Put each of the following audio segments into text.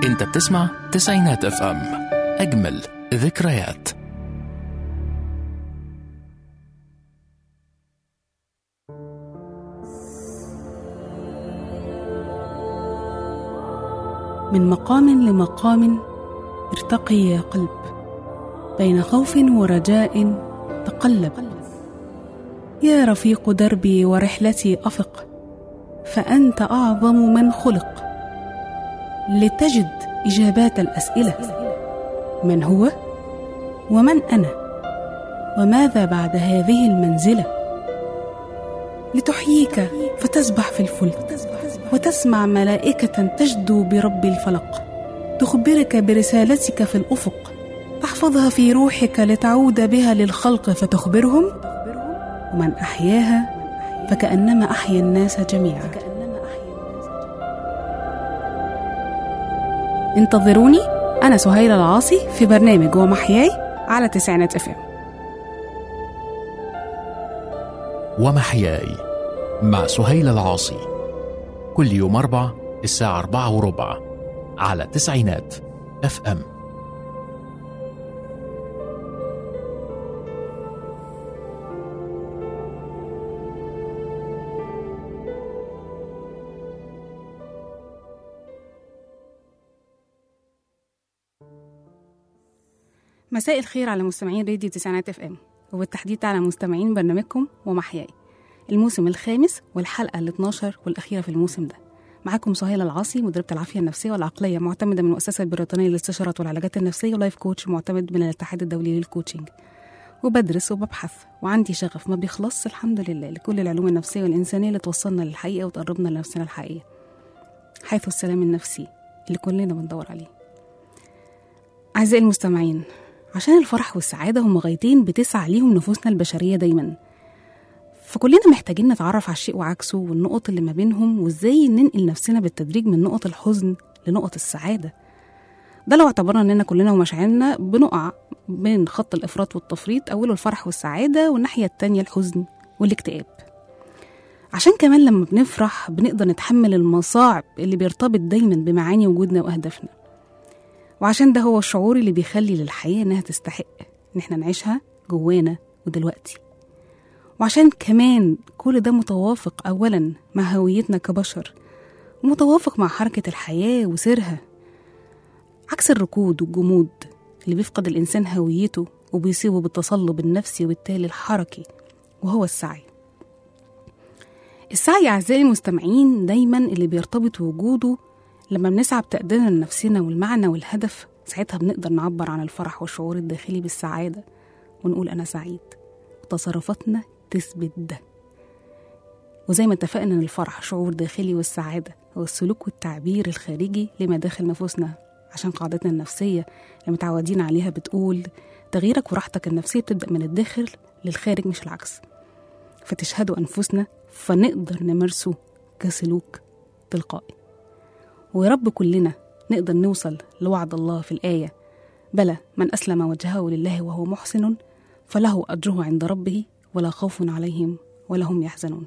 انت بتسمع تسعينات اف ام اجمل ذكريات من مقام لمقام ارتقي يا قلب بين خوف ورجاء تقلب يا رفيق دربي ورحلتي افق فانت اعظم من خلق لتجد اجابات الاسئله من هو ومن انا وماذا بعد هذه المنزله لتحييك فتسبح في الفلك وتسمع ملائكه تجدو برب الفلق تخبرك برسالتك في الافق تحفظها في روحك لتعود بها للخلق فتخبرهم ومن احياها فكانما احيا الناس جميعا انتظروني انا سهيله العاصي في برنامج ومحياي على تسعينات اف ام ومحياي مع سهيل العاصي كل يوم أربع الساعة أربعة وربع على تسعينات اف ام مساء الخير على مستمعين راديو تسعينات اف ام وبالتحديد على مستمعين برنامجكم ومحياي الموسم الخامس والحلقه ال 12 والاخيره في الموسم ده معاكم سهيلة العاصي مدربة العافية النفسية والعقلية معتمدة من المؤسسة البريطانية للاستشارات والعلاجات النفسية ولايف كوتش معتمد من الاتحاد الدولي للكوتشنج وبدرس وببحث وعندي شغف ما بيخلصش الحمد لله لكل العلوم النفسية والإنسانية اللي توصلنا للحقيقة وتقربنا لنفسنا الحقيقية حيث السلام النفسي اللي كلنا بندور عليه أعزائي المستمعين عشان الفرح والسعادة هم غايتين بتسعى ليهم نفوسنا البشرية دايما فكلنا محتاجين نتعرف على الشيء وعكسه والنقط اللي ما بينهم وازاي ننقل نفسنا بالتدريج من نقط الحزن لنقط السعادة ده لو اعتبرنا اننا كلنا ومشاعرنا بنقع بين خط الافراط والتفريط اوله الفرح والسعادة والناحية التانية الحزن والاكتئاب عشان كمان لما بنفرح بنقدر نتحمل المصاعب اللي بيرتبط دايما بمعاني وجودنا واهدافنا وعشان ده هو الشعور اللي بيخلي للحياة إنها تستحق إن إحنا نعيشها جوانا ودلوقتي وعشان كمان كل ده متوافق أولا مع هويتنا كبشر ومتوافق مع حركة الحياة وسيرها عكس الركود والجمود اللي بيفقد الإنسان هويته وبيصيبه بالتصلب النفسي وبالتالي الحركي وهو السعي السعي أعزائي المستمعين دايما اللي بيرتبط وجوده لما بنسعى بتقديرنا لنفسنا والمعنى والهدف ساعتها بنقدر نعبر عن الفرح والشعور الداخلي بالسعادة ونقول أنا سعيد وتصرفاتنا تثبت ده وزي ما اتفقنا إن الفرح شعور داخلي والسعادة هو السلوك والتعبير الخارجي لما داخل نفوسنا عشان قاعدتنا النفسية اللي متعودين عليها بتقول تغييرك وراحتك النفسية بتبدأ من الداخل للخارج مش العكس فتشهدوا أنفسنا فنقدر نمارسه كسلوك تلقائي ويا رب كلنا نقدر نوصل لوعد الله في الآية بلى من أسلم وجهه لله وهو محسن فله أجره عند ربه ولا خوف عليهم ولا هم يحزنون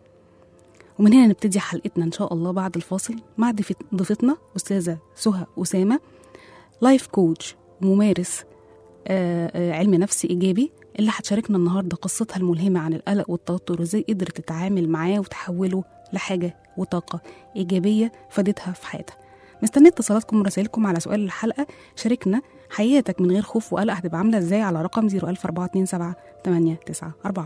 ومن هنا نبتدي حلقتنا إن شاء الله بعد الفاصل مع ضيفت- ضيفتنا أستاذة سهى أسامة لايف كوتش ممارس آه، آه، علم نفسي إيجابي اللي هتشاركنا النهاردة قصتها الملهمة عن القلق والتوتر وإزاي قدرت تتعامل معاه وتحوله لحاجة وطاقة إيجابية فادتها في حياتها مستنية اتصالاتكم ورسائلكم على سؤال الحلقة شاركنا حياتك من غير خوف وقلق هتبقى عاملة ازاي على رقم 00427 894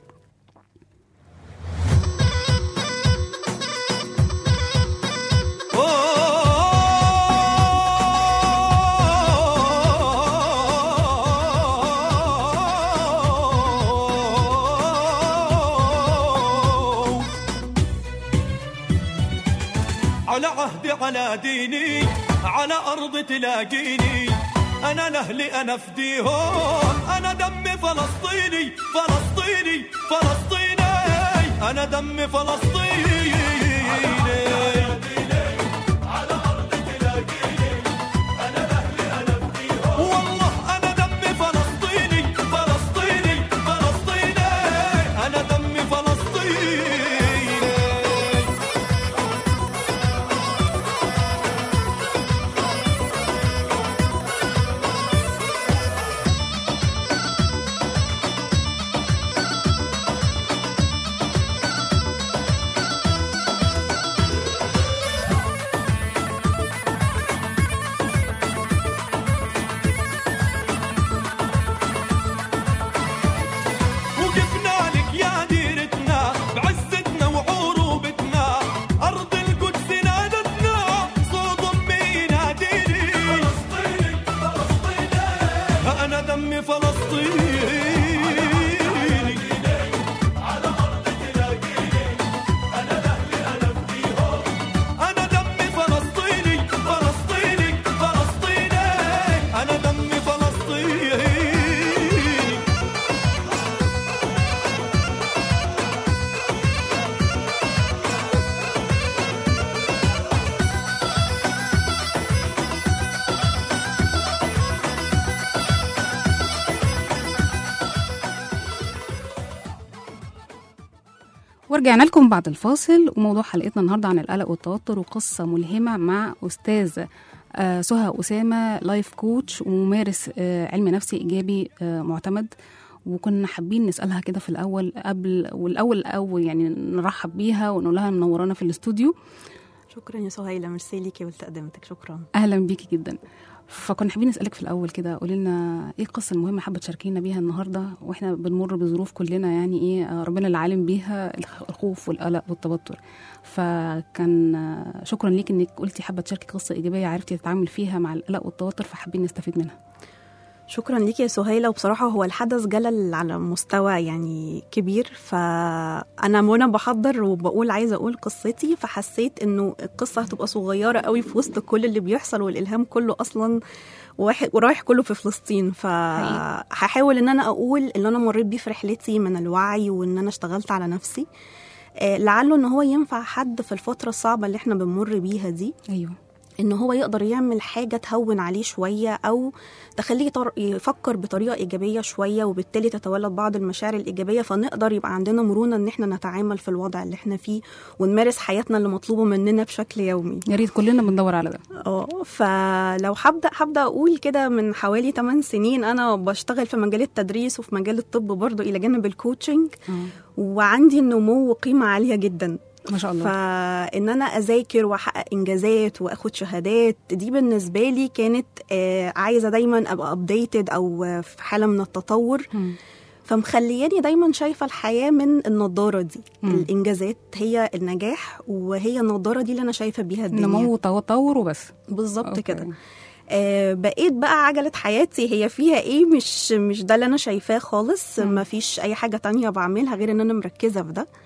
على عهدي على ديني على أرض تلاقيني أنا لأهلي أنا فديهم أنا دمي فلسطيني فلسطيني فلسطيني أنا دمي فلسطيني والله أنا دمي فلسطيني فلسطيني فلسطيني أنا دمي فلسطيني ورجعنا لكم بعد الفاصل وموضوع حلقتنا النهارده عن القلق والتوتر وقصه ملهمه مع استاذه آه، سهى اسامه لايف كوتش وممارس آه، علم نفسي ايجابي آه، معتمد وكنا حابين نسالها كده في الاول قبل والاول الاول يعني نرحب بيها ونقول لها منورانا في الاستوديو شكرا يا سهيلة ميرسي ليكي ولتقدمتك شكرا اهلا بيكي جدا فكنا حابين نسالك في الاول كده قولي لنا ايه القصه المهمه حابه تشاركينا بيها النهارده واحنا بنمر بظروف كلنا يعني ايه آه، ربنا اللي عالم بيها الخ- الخوف والقلق والتوتر فكان آه، شكرا ليك انك قلتي حابه تشاركي قصه ايجابيه عرفتي تتعامل فيها مع القلق والتوتر فحابين نستفيد منها شكرا ليكي يا سهيلة وبصراحة هو الحدث جلل على مستوى يعني كبير فأنا وانا بحضر وبقول عايزة أقول قصتي فحسيت إنه القصة هتبقى صغيرة قوي في وسط كل اللي بيحصل والإلهام كله أصلا واحد ورايح كله في فلسطين فهحاول إن أنا أقول اللي أنا مريت بيه في رحلتي من الوعي وإن أنا اشتغلت على نفسي آه، لعله إن هو ينفع حد في الفترة الصعبة اللي احنا بنمر بيها دي ايوه ان هو يقدر يعمل حاجه تهون عليه شويه او تخليه يطر- يفكر بطريقه ايجابيه شويه وبالتالي تتولد بعض المشاعر الايجابيه فنقدر يبقى عندنا مرونه ان احنا نتعامل في الوضع اللي احنا فيه ونمارس حياتنا اللي مطلوبه مننا بشكل يومي يا ريت كلنا بندور على ده اه فلو هبدا هبدا اقول كده من حوالي 8 سنين انا بشتغل في مجال التدريس وفي مجال الطب برضو الى جانب الكوتشنج آه. وعندي النمو قيمه عاليه جدا ما شاء الله فان انا اذاكر واحقق انجازات واخد شهادات دي بالنسبه لي كانت آه، عايزه دايما ابقى ابديتد او آه، في حاله من التطور مم. فمخلياني دايما شايفه الحياه من النضاره دي مم. الانجازات هي النجاح وهي النضاره دي اللي انا شايفه بيها الدنيا نمو وتطور وبس بالظبط أوكي. كده آه بقيت بقى عجلة حياتي هي فيها ايه مش مش ده اللي انا شايفاه خالص مم. ما فيش اي حاجة تانية بعملها غير ان انا مركزة في ده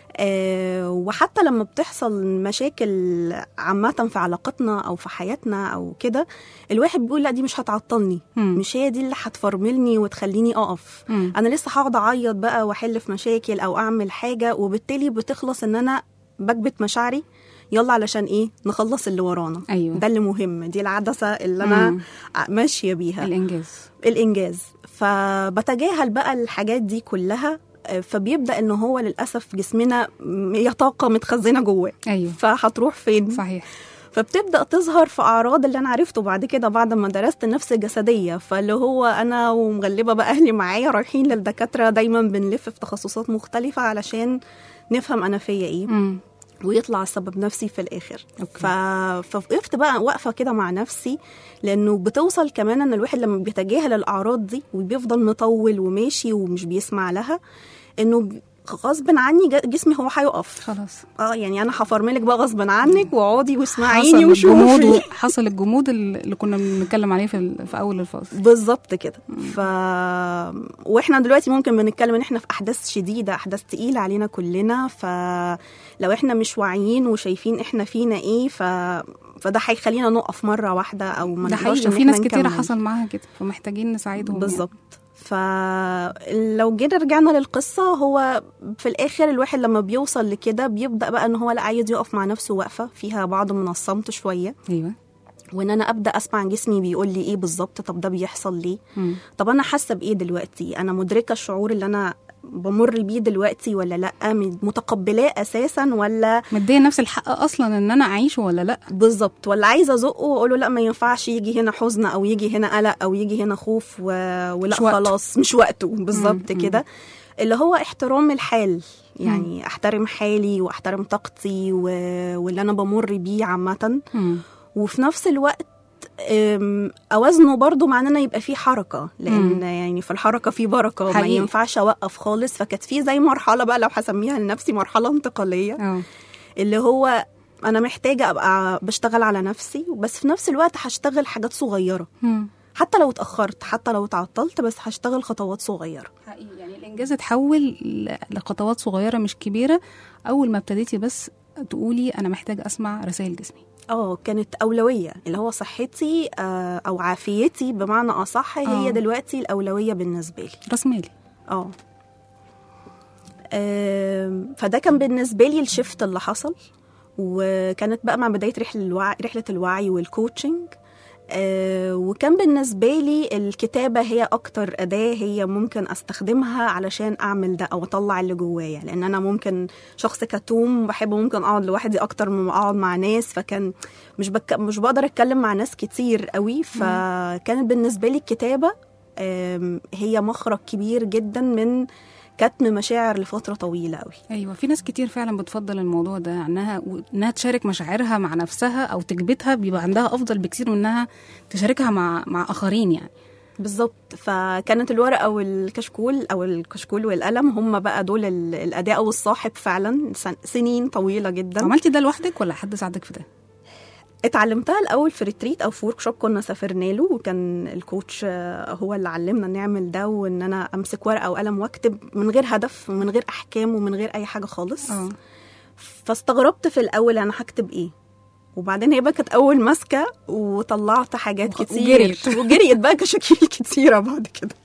آه وحتى لما بتحصل مشاكل عامة في علاقتنا أو في حياتنا أو كده الواحد بيقول لا دي مش هتعطلني مم. مش هي دي اللي هتفرملني وتخليني أقف مم. أنا لسه هقعد أعيط بقى وأحل في مشاكل أو أعمل حاجة وبالتالي بتخلص إن أنا بكبت مشاعري يلا علشان ايه نخلص اللي ورانا أيوة. ده اللي مهم دي العدسه اللي انا مم. ماشيه بيها الانجاز الانجاز فبتجاهل بقى الحاجات دي كلها آه، فبيبدا ان هو للاسف جسمنا م- هي طاقه متخزنه جواه ايوه فهتروح فين صحيح فبتبدا تظهر في اعراض اللي انا عرفته بعد كده بعد ما درست النفس الجسديه فاللي هو انا ومغلبه بقى اهلي معايا رايحين للدكاتره دايما بنلف في تخصصات مختلفه علشان نفهم انا فيا ايه مم. ويطلع السبب نفسي في الاخر أوكي. ف... فوقفت بقى واقفه كده مع نفسي لانه بتوصل كمان ان الواحد لما بيتجاهل الاعراض دي وبيفضل مطول وماشي ومش بيسمع لها انه ب- غصب عني ج- جسمي هو هيقف خلاص اه يعني انا هفرملك بقى غصب عنك واقعدي حصل واسمعيني الجمود وشوفي حصل الجمود اللي كنا بنتكلم عليه في, ال- في اول الفاصل بالظبط كده ف واحنا دلوقتي ممكن بنتكلم ان احنا في احداث شديده احداث تقيله علينا كلنا فلو احنا مش واعيين وشايفين احنا فينا ايه ف فده هيخلينا نقف مره واحده او ما ده نقدرش حقيقي إن وفي إحنا ناس كتيرة نكمل. حصل معاها كده فمحتاجين نساعدهم بالظبط فلو جينا رجعنا للقصة هو في الآخر الواحد لما بيوصل لكده بيبدأ بقى إن هو لا عايز يقف مع نفسه وقفة فيها بعض من الصمت شوية يعني. ايوه وإن أنا أبدأ أسمع جسمي بيقول لي إيه بالظبط طب ده بيحصل ليه مم. طب انا حاسه بايه دلوقتي انا مدركه الشعور اللي انا بمر بيه دلوقتي ولا لا متقبلاه اساسا ولا مديه نفس الحق اصلا ان انا اعيشه ولا لا بالظبط ولا عايزه ازقه واقول له لا ما ينفعش يجي هنا حزن او يجي هنا قلق او يجي هنا خوف و... ولا مش وقته. خلاص مش وقته بالظبط مم. كده اللي هو احترام الحال يعني احترم حالي واحترم طاقتي و... واللي انا بمر بيه عامه مم. وفي نفس الوقت أم، اوازنه برضو مع ان انا يبقى في حركه لان مم. يعني في الحركه في بركه ما حقيقي. ينفعش اوقف خالص فكانت في زي مرحله بقى لو هسميها لنفسي مرحله انتقاليه اه اللي هو انا محتاجه ابقى بشتغل على نفسي بس في نفس الوقت هشتغل حاجات صغيره مم. حتى لو اتاخرت حتى لو اتعطلت بس هشتغل خطوات صغيره حقيقي يعني الانجاز اتحول ل- لخطوات صغيره مش كبيره اول ما ابتديتي بس تقولي انا محتاجه اسمع رسائل جسمي اه كانت اولويه اللي هو صحتي آه، او عافيتي بمعنى اصح هي آه. دلوقتي الاولويه بالنسبه لي راس مالي اه آم، فده كان بالنسبه لي الشفت اللي حصل وكانت بقى مع بدايه رحله الوعي رحله الوعي والكوتشنج آه، وكان بالنسبة لي الكتابة هي أكتر أداة هي ممكن أستخدمها علشان أعمل ده أو أطلع اللي جوايا لأن أنا ممكن شخص كتوم بحب ممكن أقعد لوحدي أكتر من ما أقعد مع ناس فكان مش بك... مش بقدر أتكلم مع ناس كتير قوي فكانت بالنسبة لي الكتابة آم، هي مخرج كبير جدا من كتم مشاعر لفترة طويلة قوي ايوه في ناس كتير فعلا بتفضل الموضوع ده انها انها تشارك مشاعرها مع نفسها او تكبتها بيبقى عندها افضل بكتير من انها تشاركها مع مع اخرين يعني بالظبط فكانت الورقه والكشكول او الكشكول والقلم هم بقى دول ال- الاداه او الصاحب فعلا سن- سنين طويله جدا عملتي ده لوحدك ولا حد ساعدك في ده اتعلمتها الاول في ريتريت او في ورك شوب كنا سافرنا له وكان الكوتش آه، هو اللي علمنا نعمل ده وان انا امسك ورقه وقلم واكتب من غير هدف ومن غير احكام ومن غير اي حاجه خالص اه فاستغربت في الاول انا هكتب ايه وبعدين هي بقى كانت اول ماسكه وطلعت حاجات وخ- كتير وجريت. وجريت بقى كشاكيل كتيره بعد كده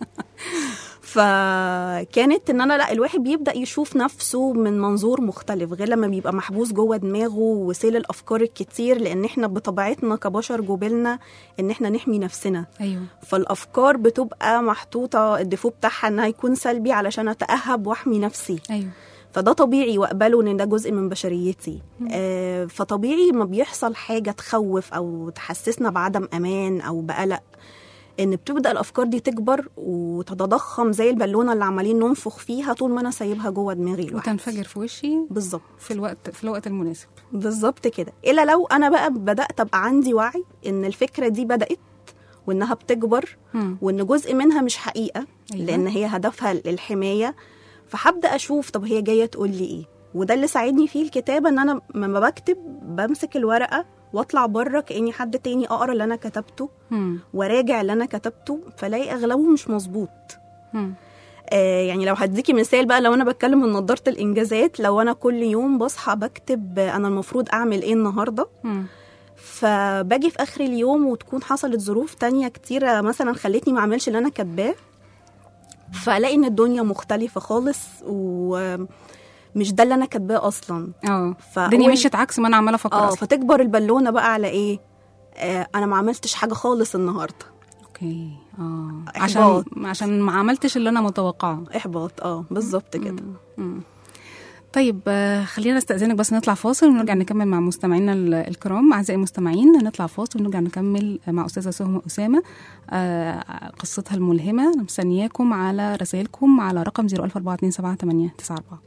فكانت ان انا لا الواحد بيبدا يشوف نفسه من منظور مختلف غير لما بيبقى محبوس جوه دماغه وسيل الافكار الكتير لان احنا بطبيعتنا كبشر جوبلنا ان احنا نحمي نفسنا ايوه فالافكار بتبقى محطوطه الديفو بتاعها انها يكون سلبي علشان اتاهب واحمي نفسي ايوه فده طبيعي واقبله ان ده جزء من بشريتي آه فطبيعي ما بيحصل حاجه تخوف او تحسسنا بعدم امان او بقلق ان بتبدا الافكار دي تكبر وتتضخم زي البالونه اللي عمالين ننفخ فيها طول ما انا سايبها جوه دماغي لوحدي وتنفجر في وشي بالظبط في الوقت في الوقت المناسب بالظبط كده الا لو انا بقى بدات ابقى عندي وعي ان الفكره دي بدات وانها بتكبر مم. وان جزء منها مش حقيقه أيوة. لان هي هدفها الحمايه فهبدا اشوف طب هي جايه تقول لي ايه وده اللي ساعدني فيه الكتابه ان انا لما بكتب بمسك الورقه واطلع بره كاني حد تاني اقرا اللي انا كتبته مم. وراجع اللي انا كتبته فلاقي اغلبه مش مظبوط مم. آه يعني لو هديكي مثال بقى لو انا بتكلم من نظاره الانجازات لو انا كل يوم بصحى بكتب آه، انا المفروض اعمل ايه النهارده مم. فباجي في اخر اليوم وتكون حصلت ظروف تانية كتيرة مثلا خلتني ما اعملش اللي انا كاتباه فالاقي ان الدنيا مختلفة خالص ومش ده اللي انا كاتباه اصلا اه فأول- الدنيا مشيت عكس ما انا عماله افكر اه أصلاً. فتكبر البالونة بقى على ايه آه انا ما عملتش حاجة خالص النهاردة اوكي اه إحباط. عشان عشان ما عملتش اللي انا متوقعه احباط اه بالظبط كده مم. طيب آه، خلينا نستأذنك بس نطلع فاصل ونرجع نكمل مع مستمعينا ال- الكرام أعزائي المستمعين نطلع فاصل ونرجع نكمل مع أستاذة سهمة أسامة آه، قصتها الملهمة أنا مستنياكم على رسائلكم على رقم 014278994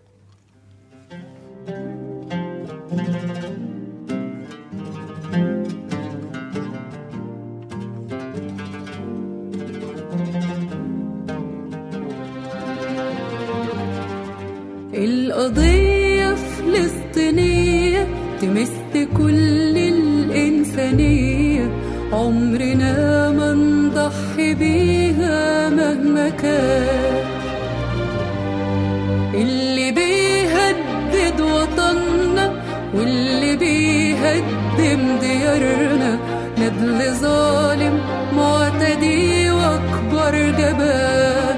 القضية فلسطينية تمس كل الإنسانية عمرنا ما نضحي بيها مهما كان اللي بيهدد وطننا واللي بيهدم ديارنا ندل ظالم معتدي واكبر جبان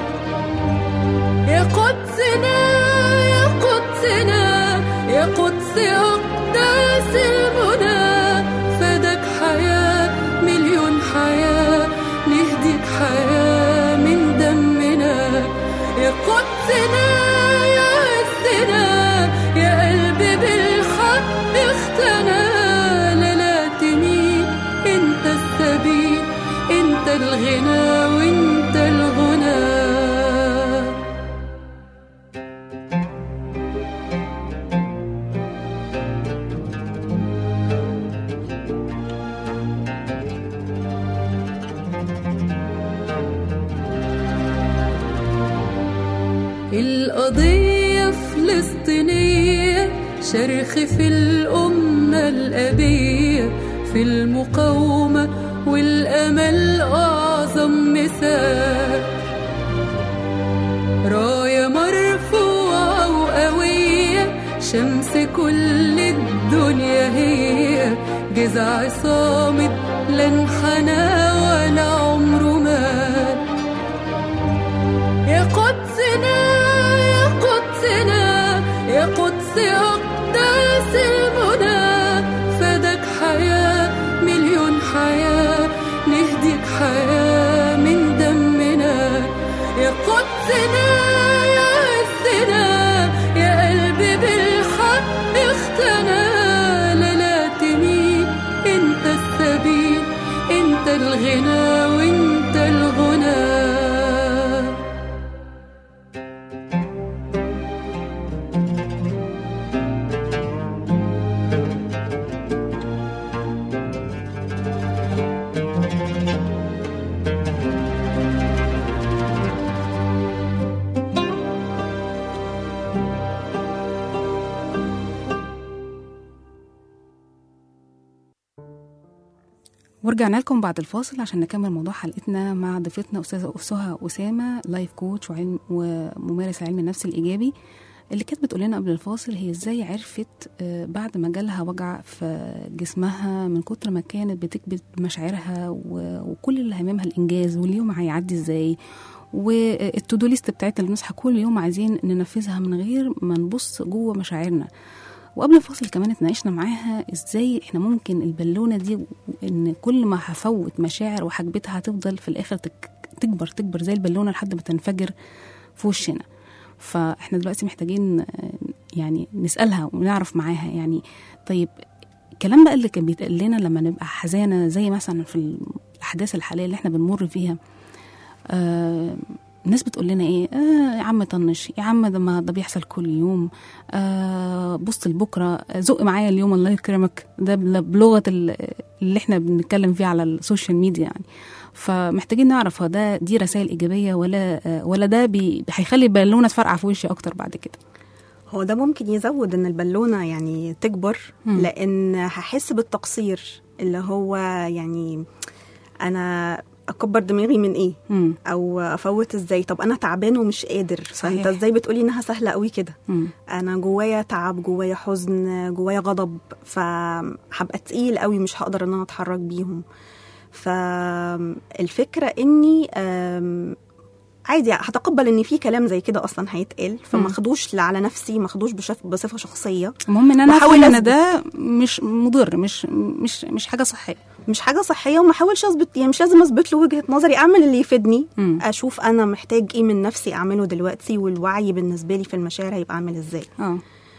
يا قدسنا يا قدسنا يا قدس أقداس المنى فدك حياة مليون حياة نهديك حياة من دمنا يا قدسنا يا عزنا يا قلبي بالحق اختنا لا لا تميل انت السبيل انت الغنى وانت الغنى القضية فلسطينية شرخ في الأمة الأبية في المقاومة والأمل أعظم مثال راية مرفوعة وقوية شمس كل الدنيا هي جذع صامد لا انحنى ولا عمره مات يا قدسنا يا قدسنا يا قدس أقداس المنى فدك حياة مليون حياة ورجعنا لكم بعد الفاصل عشان نكمل موضوع حلقتنا مع ضيفتنا استاذه سهى اسامه لايف كوتش وعلم وممارس علم النفس الايجابي اللي كانت بتقول لنا قبل الفاصل هي ازاي عرفت آه، بعد ما جالها وجع في جسمها من كتر ما كانت بتكبت مشاعرها و- وكل اللي هممها الانجاز واليوم هيعدي ازاي والتودو ليست بتاعتنا اللي بنصحى كل يوم عايزين ننفذها من غير ما نبص جوه مشاعرنا وقبل الفاصل كمان اتناقشنا معاها ازاي احنا ممكن البالونه دي ان كل ما هفوت مشاعر وحاجبتها هتفضل في الاخر تك تكبر تكبر زي البالونه لحد ما تنفجر في وشنا فاحنا دلوقتي محتاجين آه، يعني نسالها ونعرف معاها يعني طيب الكلام بقى اللي كان بيتقال لنا لما نبقى حزانه زي مثلا في الاحداث الحاليه اللي احنا بنمر فيها آه الناس بتقول لنا ايه آه يا عم طنش يا عم ده ما ده بيحصل كل يوم آه بص لبكره زق معايا اليوم الله يكرمك ده بل- بلغه ال- اللي احنا بنتكلم فيه على السوشيال ميديا يعني فمحتاجين نعرف هو ده دي رسائل ايجابيه ولا آه ولا ده بي هيخلي البالونه تفرقع في وشي اكتر بعد كده هو ده ممكن يزود ان البالونه يعني تكبر مم. لان هحس بالتقصير اللي هو يعني انا اكبر دماغي من ايه مم. او افوت ازاي طب انا تعبان ومش قادر صحيح. فانت ازاي بتقولي انها سهله قوي كده مم. انا جوايا تعب جوايا حزن جوايا غضب فهبقى تقيل قوي مش هقدر ان انا اتحرك بيهم فالفكره اني أم، عادي هتقبل ان في كلام زي كده اصلا هيتقال فما مم. اخدوش لا على نفسي ما اخدوش بشف- بصفه شخصيه المهم ان انا وأحاول افهم ان أثبت. ده مش مضر مش مش مش حاجه صحيه مش حاجه صحيه وما احاولش اثبت يعني مش لازم اثبت له وجهه نظري اعمل اللي يفيدني مم. اشوف انا محتاج ايه من نفسي اعمله دلوقتي والوعي بالنسبه لي في المشاعر هيبقى عامل ازاي اه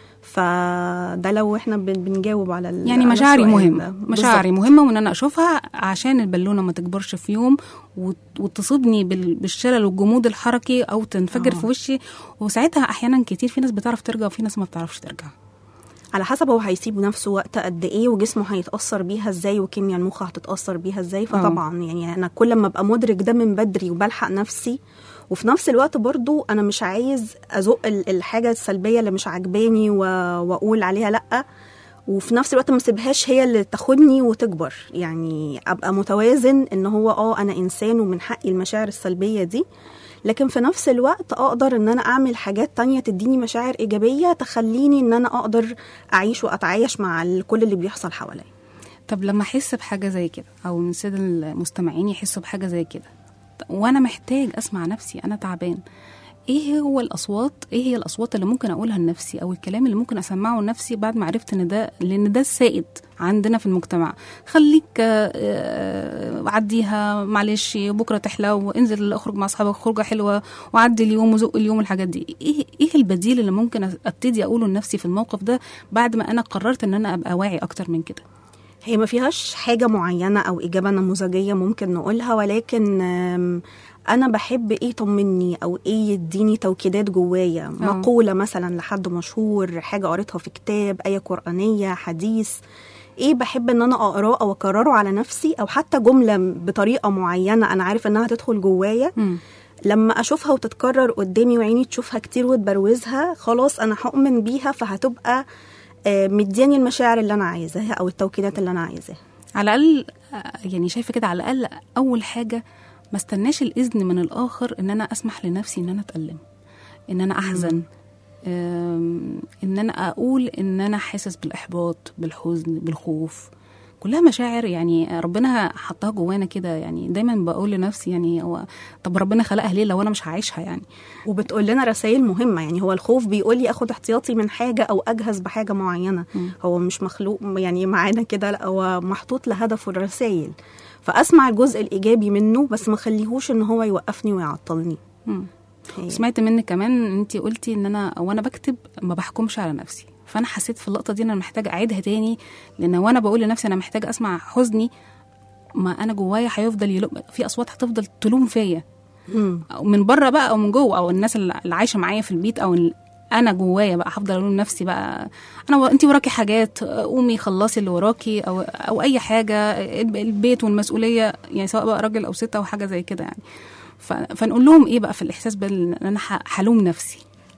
فده لو احنا بن- بنجاوب على ال- يعني على مشاعري السؤال مهمة ده. مشاعري بالظبط. مهمة وان انا اشوفها عشان البالونة ما تكبرش في يوم وت- وتصيبني بال- بالشلل والجمود الحركي او تنفجر آه. في وشي وساعتها احيانا كتير في ناس بتعرف ترجع وفي ناس ما بتعرفش ترجع على حسب هو هيسيب نفسه وقت قد ايه وجسمه هيتاثر بيها ازاي وكيمياء المخ هتتاثر بيها ازاي فطبعا يعني انا كل ما ابقى مدرك ده من بدري وبلحق نفسي وفي نفس الوقت برضو انا مش عايز ازق ال- الحاجه السلبيه اللي مش عاجباني و- واقول عليها لا وفي نفس الوقت ما اسيبهاش هي اللي تاخدني وتكبر يعني ابقى متوازن ان هو اه انا انسان ومن حقي المشاعر السلبيه دي لكن في نفس الوقت اقدر ان انا اعمل حاجات تانية تديني مشاعر ايجابيه تخليني ان انا اقدر اعيش واتعايش مع ال- كل اللي بيحصل حواليا طب لما احس بحاجة زي كده او من السادة المستمعين يحسوا بحاجة زي كده وانا محتاج اسمع نفسي انا تعبان ايه هو الاصوات ايه هي الاصوات اللي ممكن اقولها لنفسي او الكلام اللي ممكن اسمعه لنفسي بعد ما عرفت ان ده لان ده السائد عندنا في المجتمع خليك آه، آه، عديها معلش بكره تحلو انزل اخرج مع اصحابك خروجه حلوه وعدي اليوم وزق اليوم الحاجات دي ايه ايه البديل اللي ممكن ابتدي اقوله لنفسي في الموقف ده بعد ما انا قررت ان انا ابقى واعي اكتر من كده هي ما فيهاش حاجة معينة أو إجابة نموذجية ممكن نقولها ولكن آم، أنا بحب إيه يطمني أو إيه يديني توكيدات جوايا مقولة مثلا لحد مشهور حاجة قريتها في كتاب آية قرآنية حديث ايه بحب ان انا اقراه او اكرره على نفسي او حتى جمله بطريقه معينه انا عارف انها هتدخل جوايا مم. لما اشوفها وتتكرر قدامي وعيني تشوفها كتير وتبروزها خلاص انا هؤمن بيها فهتبقى آه، مدياني المشاعر اللي انا عايزاها او التوكيدات اللي انا عايزاها على الاقل آه، يعني شايفه كده على الاقل اول حاجه ما استناش الاذن من الاخر ان انا اسمح لنفسي ان انا اتالم ان انا احزن آم، ان انا اقول ان انا حاسس بالاحباط بالحزن بالخوف كلها مشاعر يعني ربنا حطها جوانا كده يعني دايما بقول لنفسي يعني هو طب ربنا خلقها ليه لو انا مش هعيشها يعني وبتقول لنا رسائل مهمه يعني هو الخوف بيقول لي اخد احتياطي من حاجه او اجهز بحاجه معينه مم. هو مش مخلوق يعني معانا كده لا هو محطوط لهدف الرسائل فاسمع الجزء الايجابي منه بس ما خليهوش ان هو يوقفني ويعطلني مم. هي- سمعت منك كمان ان انت قلتي ان انا وانا بكتب ما بحكمش على نفسي فانا حسيت في اللقطه دي ان انا محتاجه اعيدها تاني لان وانا بقول لنفسي انا محتاجه اسمع حزني ما انا جوايا هيفضل يلوم في اصوات هتفضل تلوم فيا مم. أو من بره بقى او من جوه او الناس اللي اللي عايشه معايا في البيت او ال- انا جوايا بقى هفضل الوم نفسي بقى انا و... انت وراكي حاجات قومي خلصي اللي وراكي او او اي حاجه الب- البيت والمسؤوليه يعني سواء بقى راجل او ست او حاجه زي كده يعني ف... فنقول لهم ايه بقى في الاحساس بان انا ح- هلوم نفسي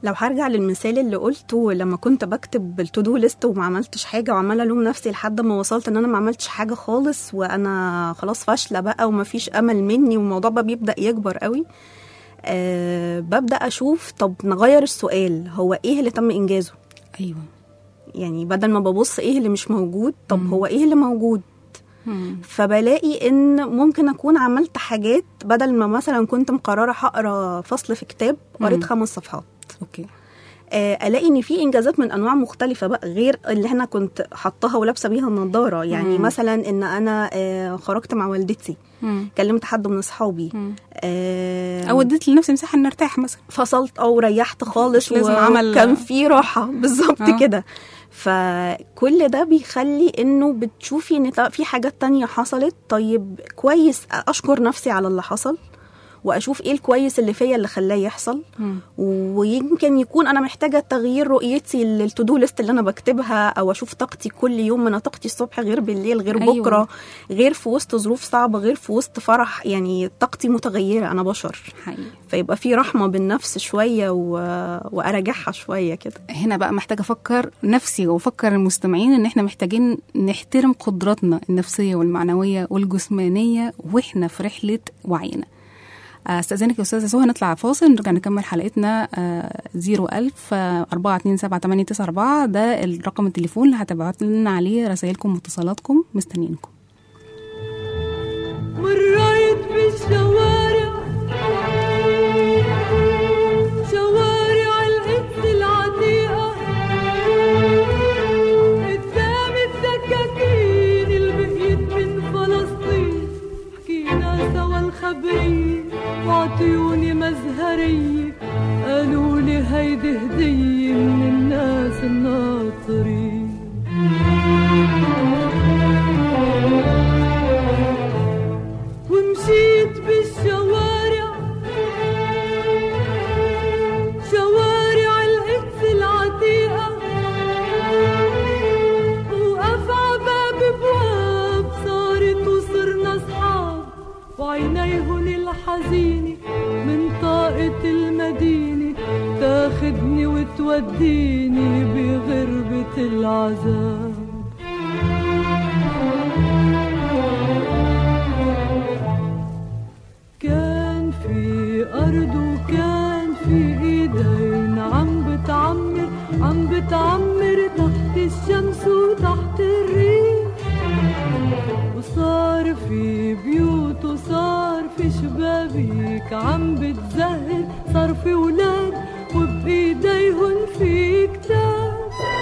لو هرجع للمثال اللي قلته لما كنت بكتب التو دو ليست وما عملتش حاجه وعماله الوم نفسي لحد ما وصلت ان انا ما عملتش حاجه خالص وانا خلاص فاشله بقى ومفيش امل مني والموضوع بقى بيبدا يكبر قوي أه ببدا اشوف طب نغير السؤال هو ايه اللي تم انجازه ايوه يعني بدل ما ببص ايه اللي مش موجود طب مم. هو ايه اللي موجود مم. فبلاقي ان ممكن اكون عملت حاجات بدل ما مثلا كنت مقرره هقرا فصل في كتاب قريت مم. خمس صفحات اوكي آه، الاقي ان في انجازات من انواع مختلفه بقى غير اللي انا كنت حطاها ولابسه بيها النضاره يعني مم. مثلا ان انا آه، خرجت مع والدتي مم. كلمت حد من اصحابي مم. آه، او اديت لنفسي مساحه ان ارتاح مثلا فصلت او ريحت خالص مش لازم عمل- وكان في راحه بالظبط آه. كده فكل ده بيخلي انه بتشوفي ان طب في حاجات تانية حصلت طيب كويس اشكر نفسي على اللي حصل واشوف ايه الكويس اللي فيا اللي خلاه يحصل مم. ويمكن يكون انا محتاجه تغيير رؤيتي للتودو ليست اللي انا بكتبها او اشوف طاقتي كل يوم انا طاقتي الصبح غير بالليل غير أيوة. أيوة. بكره غير في وسط ظروف صعبه غير في وسط فرح يعني طاقتي متغيره انا بشر حقيقي فيبقى في رحمه بالنفس شويه و... واراجعها شويه كده هنا بقى محتاجه افكر نفسي وافكر المستمعين ان احنا محتاجين نحترم قدراتنا النفسيه والمعنويه والجسمانيه واحنا في رحله وعينا استاذنك يا استاذه سهى نطلع فاصل نرجع نكمل حلقتنا آه، 01000 427 ده الرقم التليفون اللي هتبعتوا لنا عليه رسائلكم واتصالاتكم مستنيينكم مريت بالشوارع شوارع القدس العتيقة قدام الدكاكين اللي بقيت من فلسطين حكينا سوا الخبرية وعطيوني مزهرية قالوا لي هيدي هدية من الناس الناطرين ومشيت بالشوارع شوارع القدس العتيقة وقف عباب بواب صارت وصرنا صحاب وعينيهن الحزينة من طاقة المدينة تاخدني وتوديني بغربة العذاب كان في أرض وكان في إيدين عم بتعمر عم بتعمر تحت الشمس وتحت الريح وصار في بيوت وصار في شبابيك عم بتزهر صار في ولاد وبإيديهن في كتاب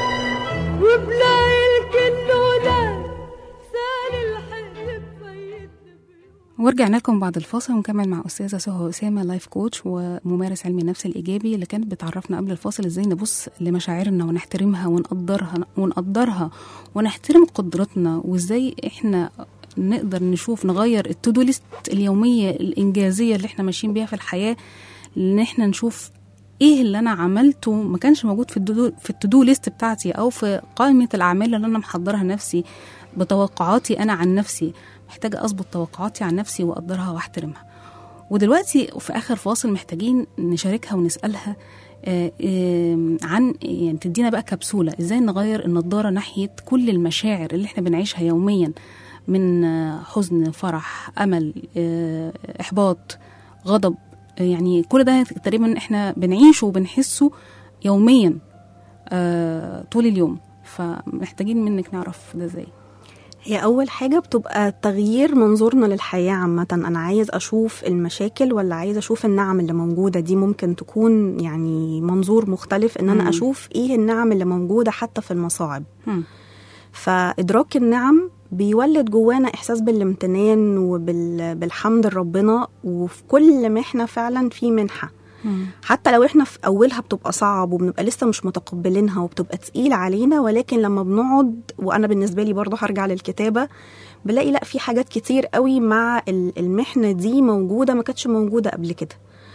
وبلاقي الكل ولاد سال الحقد بفيت بيوت ورجعنا لكم بعد الفاصل ونكمل مع استاذه سهى اسامه لايف كوتش وممارس علم النفس الايجابي اللي كانت بتعرفنا قبل الفاصل ازاي نبص لمشاعرنا ونحترمها ونقدرها ونقدرها ونحترم قدراتنا وازاي احنا نقدر نشوف نغير التودو ليست اليوميه الانجازيه اللي احنا ماشيين بيها في الحياه ان احنا نشوف ايه اللي انا عملته ما كانش موجود في التودو في التودو ليست بتاعتي او في قائمه الاعمال اللي انا محضرها نفسي بتوقعاتي انا عن نفسي محتاجه اظبط توقعاتي عن نفسي واقدرها واحترمها ودلوقتي في اخر فاصل محتاجين نشاركها ونسالها آه، آه، عن يعني تدينا بقى كبسوله ازاي نغير النضاره ناحيه كل المشاعر اللي احنا بنعيشها يوميا من آه، حزن فرح امل آه، احباط غضب آه، يعني كل ده تقريبا احنا بنعيشه وبنحسه يوميا آه، طول اليوم فمحتاجين منك نعرف ده ازاي هي أول حاجة بتبقى تغيير منظورنا للحياة عامة أنا عايز أشوف المشاكل ولا عايز أشوف النعم اللي موجودة دي ممكن تكون يعني منظور مختلف إن مم. أنا أشوف إيه النعم اللي موجودة حتى في المصاعب هم. فإدراك النعم بيولد جوانا إحساس بالامتنان وبالحمد لربنا وفي كل محنة فعلا في منحة هم. حتى لو احنا في اولها بتبقى صعب وبنبقى لسه مش متقبلينها وبتبقى تقيل علينا ولكن لما بنقعد وانا بالنسبه لي برضه هرجع للكتابه بلاقي لا في حاجات كتير قوي مع ال- المحنه دي موجوده ما كانتش موجوده قبل كده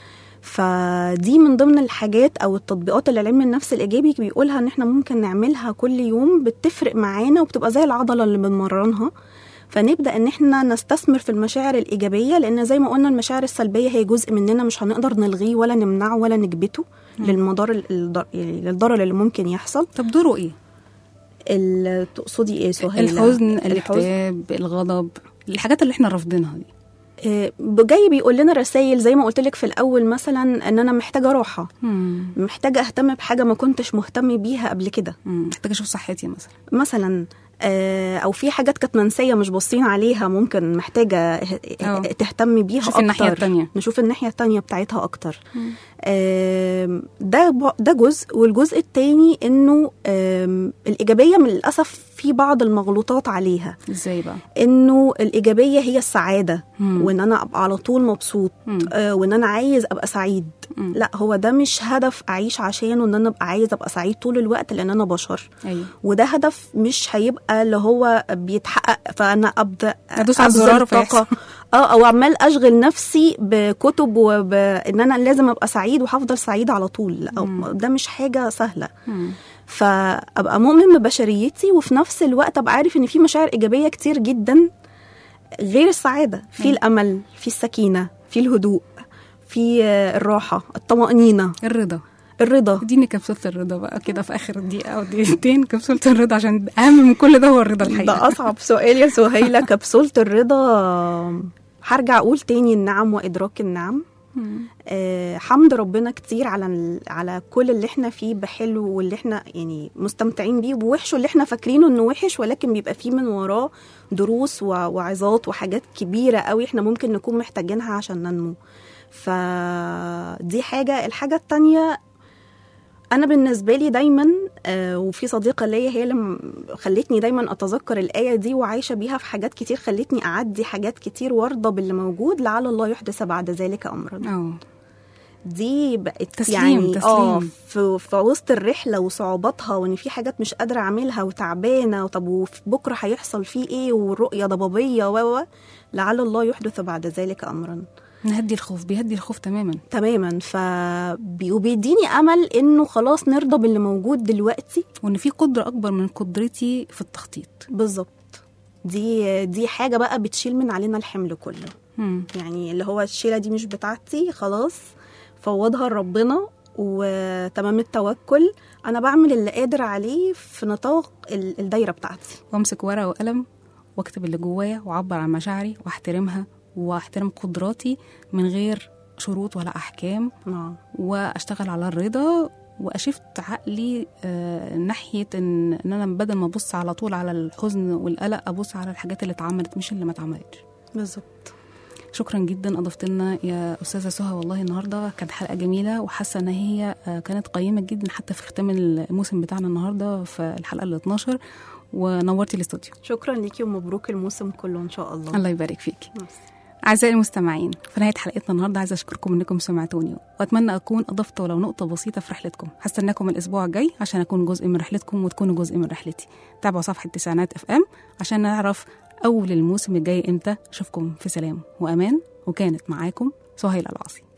فدي من ضمن الحاجات او التطبيقات اللي علم النفس الايجابي بيقولها ان احنا ممكن نعملها كل يوم بتفرق معانا وبتبقى زي العضله اللي بنمرنها فنبدا ان احنا نستثمر في المشاعر الايجابيه لان زي ما قلنا المشاعر السلبيه هي جزء مننا مش هنقدر نلغيه ولا نمنعه ولا نكبته للمضار الضر- يعني للضرر اللي ممكن يحصل طب دوره ايه ال- تقصدي ايه سهيلة الحزن الحزن الاكتئاب الغضب الحاجات اللي احنا رافضينها دي آه، جاي بيقول لنا رسائل زي ما قلت لك في الاول مثلا ان انا محتاجه راحه مم. محتاجه اهتم بحاجه ما كنتش مهتم بيها قبل كده مم. محتاجه اشوف صحتي مثلا مثلا آه، او في حاجات كانت منسيه مش باصين عليها ممكن محتاجه أه. تهتمي بيها نشوف اكتر الناحية التانية. نشوف الناحيه التانية بتاعتها اكتر آم، ده ب- ده جزء والجزء التاني انه آم، الايجابيه من للاسف في بعض المغلوطات عليها ازاي بقى انه الايجابيه هي السعاده مم. وان انا ابقى على طول مبسوط مم. آه، وان انا عايز ابقى سعيد مم. لا هو ده مش هدف اعيش عشانه ان انا ابقى عايز ابقى سعيد طول الوقت لان انا بشر ايوه وده هدف مش هيبقى اللي هو بيتحقق فانا ابدا أدوس على أبذل الزرار طاقة. فيحصل. اه او عمال اشغل نفسي بكتب وبان انا لازم ابقى سعيد وهفضل سعيد على طول لا أو ده مش حاجه سهله مم. فابقى مؤمن ببشريتي وفي نفس الوقت ابقى عارف ان في مشاعر ايجابيه كتير جدا غير السعاده في الامل في السكينه في الهدوء في آه، الراحه الطمانينه الرضا الرضا اديني كبسولة الرضا بقى كده في اخر دقيقة او دقيقتين كبسولة الرضا عشان اهم من كل ده هو الرضا الحقيقي ده اصعب سؤال يا سهيله كبسوله الرضا هرجع اقول تاني النعم وادراك النعم آه حمد ربنا كتير على ال- على كل اللي احنا فيه بحلو واللي احنا يعني مستمتعين بيه ووحشه اللي احنا فاكرينه انه وحش ولكن بيبقى فيه من وراه دروس و- وعظات وحاجات كبيره قوي احنا ممكن نكون محتاجينها عشان ننمو فدي حاجه الحاجه التانية انا بالنسبه لي دايما آه، وفي صديقه ليا هي اللي م- خلتني دايما اتذكر الايه دي وعايشه بيها في حاجات كتير خلتني اعدي حاجات كتير وارضى باللي موجود لعل الله يحدث بعد ذلك امرا اه دي بقت تسليم، يعني تسليم. اه في, في وسط الرحله وصعوباتها وان في حاجات مش قادره اعملها وتعبانه طب وبكره هيحصل فيه ايه والرؤيه ضبابيه و و لعل الله يحدث بعد ذلك امرا نهدي الخوف بيهدي الخوف تماما تماما ف بي- وبيديني امل انه خلاص نرضى باللي موجود دلوقتي وان في قدرة اكبر من قدرتي في التخطيط بالظبط دي دي حاجه بقى بتشيل من علينا الحمل كله مم. يعني اللي هو الشيله دي مش بتاعتي خلاص فوضها لربنا وتمام التوكل انا بعمل اللي قادر عليه في نطاق ال- الدايره بتاعتي وامسك ورقة وقلم واكتب اللي جوايا واعبر عن مشاعري واحترمها واحترم قدراتي من غير شروط ولا احكام اه واشتغل على الرضا واشفت عقلي آه ناحيه ان ان انا بدل ما ابص على طول على الحزن والقلق ابص على الحاجات اللي اتعملت مش اللي ما اتعملتش بالظبط شكرا جدا اضفت لنا يا استاذه سهى والله النهارده كانت حلقه جميله وحاسه ان هي آه، كانت قيمه جدا حتى في ختام الموسم بتاعنا النهارده في الحلقه ال 12 ونورتي الاستوديو شكرا ليكي ومبروك الموسم كله ان شاء الله الله يبارك فيكي بس. أعزائي المستمعين في نهاية حلقتنا النهاردة عايزة أشكركم إنكم سمعتوني وأتمنى أكون أضفت ولو نقطة بسيطة في رحلتكم هستناكم الأسبوع الجاي عشان أكون جزء من رحلتكم وتكونوا جزء من رحلتي تابعوا صفحة تسعينات اف ام عشان نعرف أول الموسم الجاي إمتى أشوفكم في سلام وأمان وكانت معاكم سهيلة العاصي